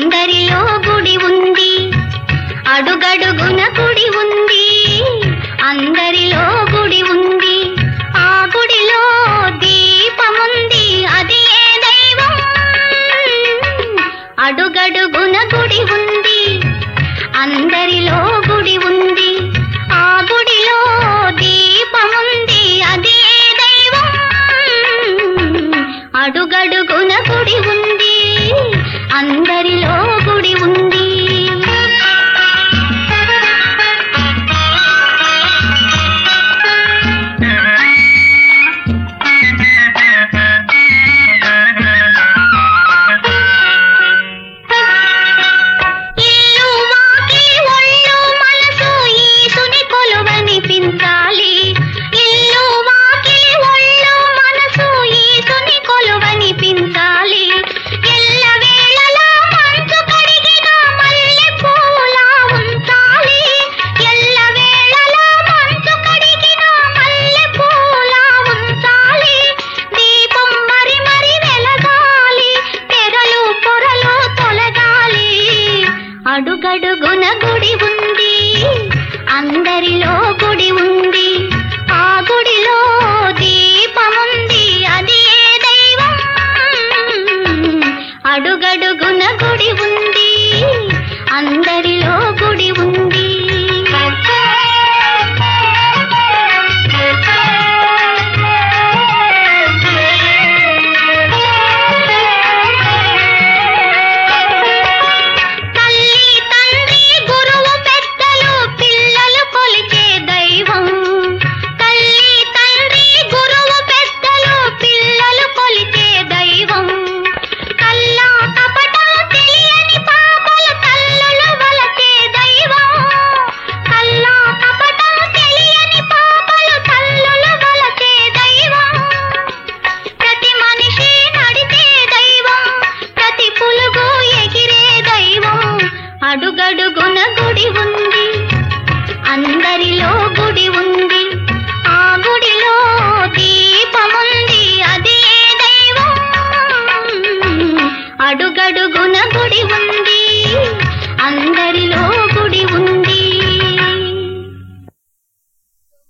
అందరిలో గుడి ఉంది అడుగడుగున గుడి ఉంది అందరిలో గుడి ఉంది ఆ గుడిలో దీపముంది అది ఏ దైవం అడుగడుగున గుడి ఉంది అందరిలో గుడి ఉంది ఆ గుడిలో దీపముంది అది ఏ దైవం అడుగడుగున గుడి ఉంది అందరిలో గుడి ఉంది ఇల్లు వాకిలి ఒళ్ళు మనసు ఈసుని కొలువనిపించాలి ఇల్లు వాకిలి ఒళ్ళు మనసు ఈసుని కొలువనిపించాలి ఎల్ల వేళలా మంచు కడిగిన మల్లె పూలా ఉంచాలి ఎల్ల వేళలా మంచు కడిగిన మల్లె పూలా ఉంచాలి దీపం మరి మరి వెలగాలి తెరలు పొరలు తొలగాలి అడుగడుగున గుడి ఉంది అందరిలో గుడి ఉంది ఆ గుడిలో దీపముంది అది ఏ దైవం అడుగడుగున